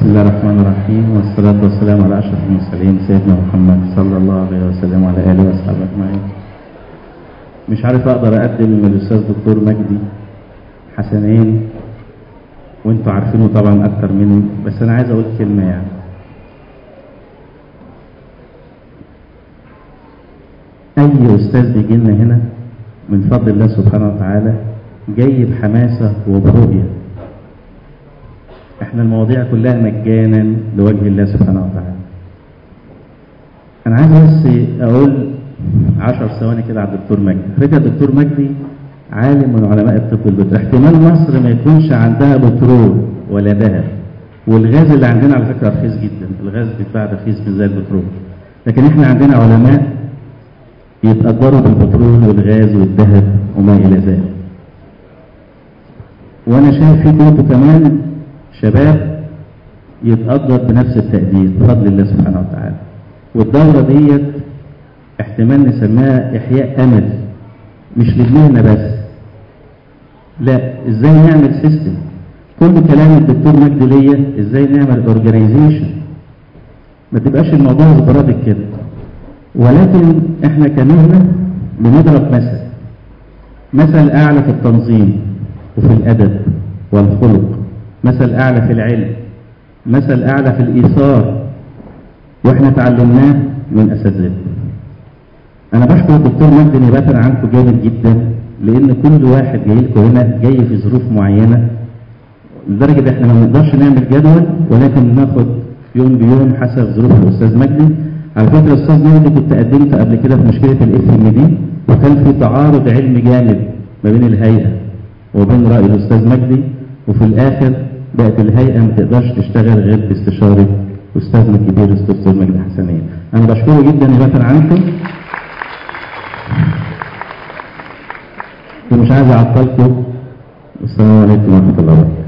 بسم الله الرحمن الرحيم والصلاة والسلام على أشرف المرسلين سيدنا محمد صلى الله عليه وسلم وعلى آله وأصحابه أجمعين. مش عارف أقدر أقدم للأستاذ دكتور مجدي حسنين وأنتوا عارفينه طبعا أكتر مني بس أنا عايز أقول كلمة يعني. أي أستاذ بيجي لنا هنا من فضل الله سبحانه وتعالى جاي بحماسة وبرؤية احنا المواضيع كلها مجانا لوجه الله سبحانه وتعالى انا عايز بس اقول عشر ثواني كده على الدكتور مجدي فكرة الدكتور مجدي عالم من علماء الطب البترول احتمال مصر ما يكونش عندها بترول ولا ذهب والغاز اللي عندنا على فكرة رخيص جدا الغاز بيتباع رخيص مش زي البترول لكن احنا عندنا علماء يتقدروا بالبترول والغاز والذهب وما الى ذلك وانا شايف فيكم انتوا كمان شباب يتقدر بنفس التقدير بفضل الله سبحانه وتعالى والدورة ديت احتمال نسميها إحياء أمل مش للمهنة بس لا ازاي نعمل سيستم كل كلام الدكتور مجدي ليا ازاي نعمل اورجانيزيشن ما تبقاش الموضوع سبرادك كده ولكن احنا كمهنة بنضرب مثل مثل اعلى في التنظيم وفي الادب والخلق مثل أعلى في العلم مثل أعلى في الإيثار وإحنا تعلمناه من أساتذتنا أنا بشكر الدكتور مجدي نباتا عنكم جامد جدا لأن كل واحد جاي لكم هنا جاي في ظروف معينة لدرجة إحنا ما بنقدرش نعمل جدول ولكن ناخد يوم بيوم حسب ظروف الأستاذ مجدي على فكرة الأستاذ مجدي كنت قدمت قبل كده في مشكلة الاف ام دي وكان في تعارض علمي جامد ما بين الهيئة وبين رأي الأستاذ مجدي وفي الآخر بقت الهيئة ما تقدرش تشتغل غير باستشارة أستاذنا الكبير الأستاذ مجدي حسنين أنا بشكره جدا نباتا عنكم ومش عايز أعطلكم والسلام عليكم ورحمة الله وبركاته